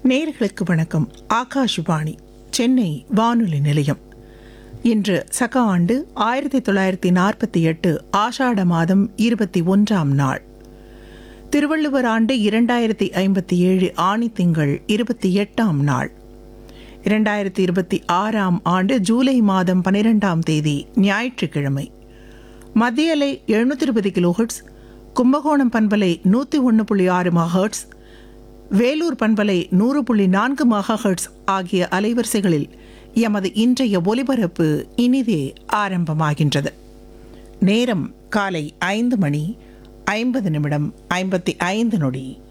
நேர்களுக்கு வணக்கம் ஆகாஷ்வாணி சென்னை வானொலி நிலையம் இன்று சக ஆண்டு ஆயிரத்தி தொள்ளாயிரத்தி நாற்பத்தி எட்டு ஆஷாட மாதம் இருபத்தி ஒன்றாம் நாள் திருவள்ளுவர் ஆண்டு இரண்டாயிரத்தி ஐம்பத்தி ஏழு ஆணி திங்கள் இருபத்தி எட்டாம் நாள் இரண்டாயிரத்தி இருபத்தி ஆறாம் ஆண்டு ஜூலை மாதம் பனிரெண்டாம் தேதி ஞாயிற்றுக்கிழமை மத்திய அலை எழுநூற்றி இருபது கிலோஹெர்ட்ஸ் கும்பகோணம் பண்பலை நூற்றி ஒன்று புள்ளி ஆறு மகஹெர்ட்ஸ் வேலூர் பண்பலை நூறு புள்ளி நான்கு மகஹெர்ட்ஸ் ஆகிய அலைவரிசைகளில் எமது இன்றைய ஒலிபரப்பு இனிதே ஆரம்பமாகின்றது நேரம் காலை ஐந்து மணி ஐம்பது நிமிடம் ஐம்பத்தி ஐந்து நொடி